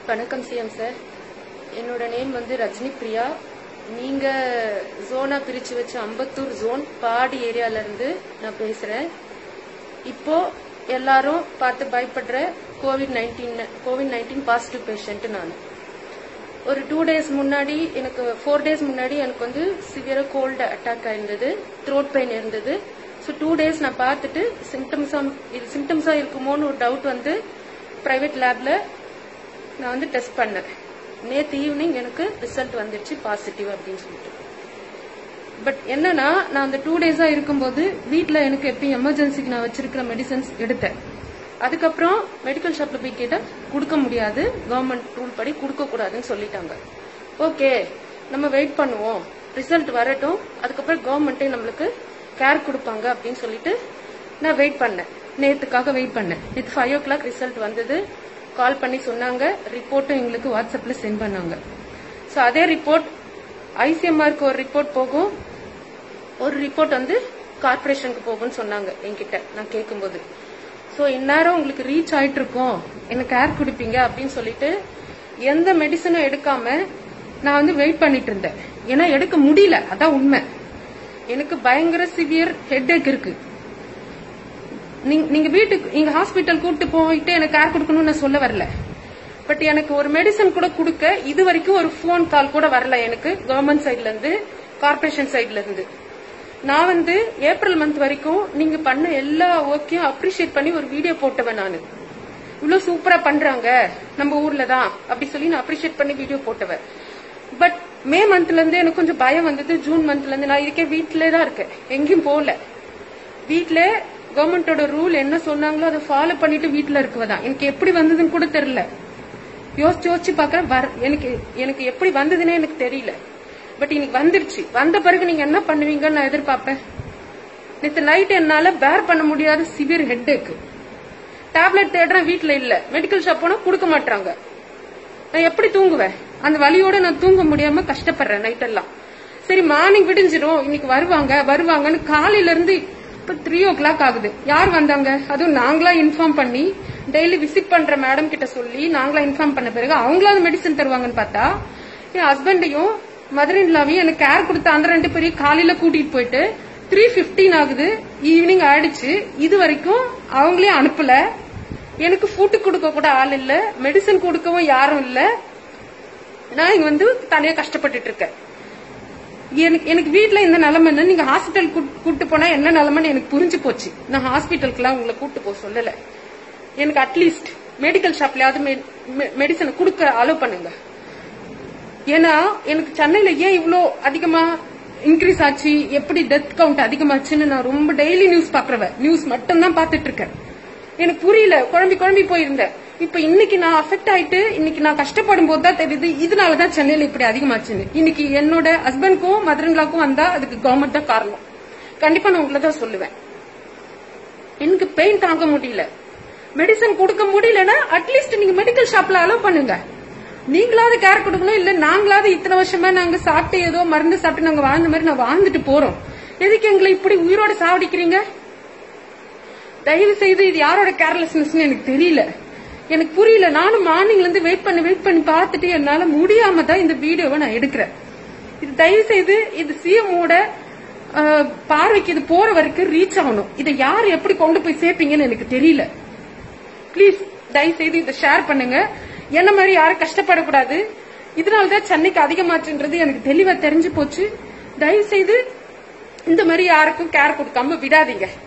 வணக்கம் CM sir என்னோட name வந்து ரஜினி பிரியா நீங்க ஜோனா பிரிச்சு வச்ச அம்பத்தூர் ஜோன் பாடி ஏரியால இருந்து நான் பேசுறேன் இப்போ எல்லாரும் பார்த்து பயப்படுற Covid nineteen Covid nineteen positive patient நான் ஒரு டூ டேஸ் முன்னாடி எனக்கு ஃபோர் டேஸ் முன்னாடி எனக்கு வந்து சிவியரா கோல்டு அட்டாக் ஆயிருந்தது த்ரோட் பெயின் இருந்தது ஸோ டூ டேஸ் நான் பார்த்துட்டு சிம்டம்ஸா இது சிம்டம்ஸா இருக்குமோன்னு ஒரு டவுட் வந்து பிரைவேட் லேப்ல நான் வந்து டெஸ்ட் பண்ணேன் நேத்து ஈவினிங் எனக்கு ரிசல்ட் வந்துடுச்சு பாசிட்டிவ் அப்படின்னு சொல்லிட்டு பட் என்னன்னா நான் அந்த டூ டேஸா இருக்கும்போது வீட்ல எனக்கு எப்பயும் எமர்ஜென்சிக்கு நான் வச்சிருக்கிற மெடிசன்ஸ் எடுத்தேன் அதுக்கப்புறம் மெடிக்கல் ஷாப்ல போய் கேட்டா கொடுக்க முடியாது கவர்மெண்ட் ரூல் படி கொடுக்க கூடாதுன்னு சொல்லிட்டாங்க ஓகே நம்ம வெயிட் பண்ணுவோம் ரிசல்ட் வரட்டும் அதுக்கப்புறம் கவர்மெண்ட்டே நம்மளுக்கு கேர் கொடுப்பாங்க அப்படின்னு சொல்லிட்டு நான் வெயிட் பண்ணேன் நேத்துக்காக வெயிட் பண்ணேன் நேற்று ஃபைவ் ஓ கிளாக் ரிசல்ட் வந்தது கால் பண்ணி சொன்னாங்க ரிப்போர்ட்டும் எங்களுக்கு வாட்ஸ்அப்ல சென்ட் பண்ணாங்க ஸோ அதே ரிப்போர்ட் ஐசிஎம்ஆருக்கு ஒரு ரிப்போர்ட் போகும் ஒரு ரிப்போர்ட் வந்து கார்பரேஷனுக்கு போகும்னு சொன்னாங்க என்கிட்ட நான் கேட்கும்போது ஸோ இந்நேரம் உங்களுக்கு ரீச் ஆயிட்டு இருக்கோம் எனக்கு கேர் கொடுப்பீங்க அப்படின்னு சொல்லிட்டு எந்த மெடிசனும் எடுக்காம நான் வந்து வெயிட் பண்ணிட்டு இருந்தேன் ஏன்னா எடுக்க முடியல அதான் உண்மை எனக்கு பயங்கர சிவியர் ஹெட் இருக்கு நீங்க- நீங்க வீட்டுக்கு நீங்க ஹாஸ்பிட்டல் கூட்டு போயிட்டு எனக்கு கேர் கொடுக்கணும்னு நான் சொல்ல வரல பட் எனக்கு ஒரு மெடிசன் கூட கொடுக்க இது வரைக்கும் ஒரு ஃபோன் கால் கூட வரல எனக்கு கவர்மெண்ட் சைட்ல இருந்து கார்பரேஷன் சைட்ல இருந்து நான் வந்து ஏப்ரல் மந்த் வரைக்கும் நீங்க பண்ண எல்லா ஒர்க்கையும் அப்ரிஷியேட் பண்ணி ஒரு வீடியோ போட்டவன் நானு இவ்வளவு சூப்பரா பண்றாங்க நம்ம ஊர்ல தான் அப்படி சொல்லி நான் அப்ரிஷியேட் பண்ணி வீடியோ போட்டவன் பட் மே மந்த்ல இருந்து எனக்கு கொஞ்சம் பயம் வந்தது ஜூன் மந்த்ல இருந்து நான் இருக்கே வீட்டிலே தான் இருக்கேன் எங்கேயும் போகல வீட்ல கவர்மெண்டோட ரூல் என்ன சொன்னாங்களோ அதை ஃபாலோ பண்ணிட்டு வீட்ல இருக்கவதான் எனக்கு எப்படி வந்ததுன்னு கூட தெரியல யோசிச்சு யோசிச்சு பாக்குறேன் வர- எனக்கு எனக்கு எப்படி வந்ததுன்னே எனக்கு தெரியல பட் இன்னைக்கு வந்துருச்சு வந்த பிறகு நீங்க என்ன பண்ணுவீங்கன்னு நான் எதிர்பார்ப்பேன் நேற்று நைட் என்னால பேர் பண்ண முடியாத சிவியர் ஹெட்டேக்கு டேப்லெட் தேடுறேன் வீட்ல இல்ல மெடிக்கல் ஷாப் போனா கொடுக்க மாட்டாங்க நான் எப்படி தூங்குவேன் அந்த வலியோட நான் தூங்க முடியாம கஷ்டப்படுறேன் நைட் எல்லாம் சரி மார்னிங் விடிஞ்சிரும் இன்னைக்கு வருவாங்க வருவாங்கன்னு காலையில இருந்து இப்ப த்ரீ ஓ கிளாக் ஆகுது யார் வந்தாங்க அதுவும் நாங்களா இன்ஃபார்ம் பண்ணி டெய்லி விசிட் பண்ற மேடம் கிட்ட சொல்லி நாங்களா இன்ஃபார்ம் பண்ண பிறகு அவங்களாவது மெடிசன் தருவாங்கன்னு பார்த்தா என் ஹஸ்பண்டையும் மதர் இன்லாவையும் எனக்கு கேர் கொடுத்த அந்த ரெண்டு பேரையும் காலையில கூட்டிட்டு போயிட்டு த்ரீ பிப்டீன் ஆகுது ஈவினிங் ஆயிடுச்சு இது வரைக்கும் அவங்களே அனுப்பல எனக்கு ஃபுட்டு கொடுக்க கூட ஆள் இல்ல மெடிசன் கொடுக்கவும் யாரும் இல்ல நான் இங்க வந்து தனியா கஷ்டப்பட்டுட்டு இருக்கேன் எனக்கு எனக்கு வீட்ல இந்த நிலைமைன்னு நீங்க ஹாஸ்பிட்டல் கூட்டு போனா என்ன நிலைமைன்னு எனக்கு புரிஞ்சு போச்சு நான் ஹாஸ்பிட்டலுக்குலாம் உங்களை கூட்டு போக சொல்லல எனக்கு அட்லீஸ்ட் மெடிக்கல் ஷாப்லயாவது மெடிசன் கொடுக்க அலோவ் பண்ணுங்க ஏன்னா எனக்கு சென்னையில ஏன் இவ்ளோ அதிகமா இன்க்ரீஸ் ஆச்சு எப்படி டெத் கவுண்ட் அதிகமாச்சுன்னு நான் ரொம்ப டெய்லி நியூஸ் பாக்குறவ நியூஸ் மட்டும் தான் பாத்துட்டு இருக்கேன் எனக்கு புரியல குழம்பி குழம்பி போயிருந்தேன் இப்ப இன்னைக்கு நான் அஃபெக்ட் ஆயிட்டு இன்னைக்கு நான் கஷ்டப்படும் போது தான் தெரியுது இதனாலதான் சென்னையில இப்படி அதிகமாச்சுன்னு இன்னைக்கு என்னோட ஹஸ்பண்ட்க்கும் மதரன்லாக்கும் வந்தா அதுக்கு கவர்மெண்ட் தான் காரணம் கண்டிப்பா நான் உங்களை தான் சொல்லுவேன் எனக்கு பெயின் தாங்க முடியல மெடிசன் கொடுக்க முடியலன்னா அட்லீஸ்ட் நீங்க மெடிக்கல் ஷாப்ல அலோவ் பண்ணுங்க நீங்களாவது கேர் கொடுக்கணும் இல்ல நாங்களாவது இத்தனை வருஷமா நாங்க சாப்பிட்டு ஏதோ மருந்து சாப்பிட்டு நாங்க வாழ்ந்த மாதிரி நான் வாழ்ந்துட்டு போறோம் எதுக்கு எங்களை இப்படி உயிரோட சாவடிக்கிறீங்க தயவு செய்து இது யாரோட கேர்லெஸ்னஸ் எனக்கு தெரியல எனக்கு புரியல நானும் மார்னிங்ல இருந்து வெயிட் பண்ணி வெயிட் பண்ணி பார்த்துட்டு என்னால முடியாம தான் இந்த வீடியோவை நான் எடுக்கிறேன் இது தயவு செய்து இது சிஎம்மோட பார்வைக்கு இது போற வரைக்கும் ரீச் ஆகணும் இதை யார் எப்படி கொண்டு போய் சேர்ப்பீங்கன்னு எனக்கு தெரியல ப்ளீஸ் தயவு செய்து இதை ஷேர் பண்ணுங்க என்ன மாதிரி யாரும் கஷ்டப்படக்கூடாது இதனாலதான் சென்னைக்கு அதிகமாச்சுன்றது எனக்கு தெளிவா தெரிஞ்சு போச்சு தயவு செய்து இந்த மாதிரி யாருக்கும் கேர் கொடுக்காம விடாதீங்க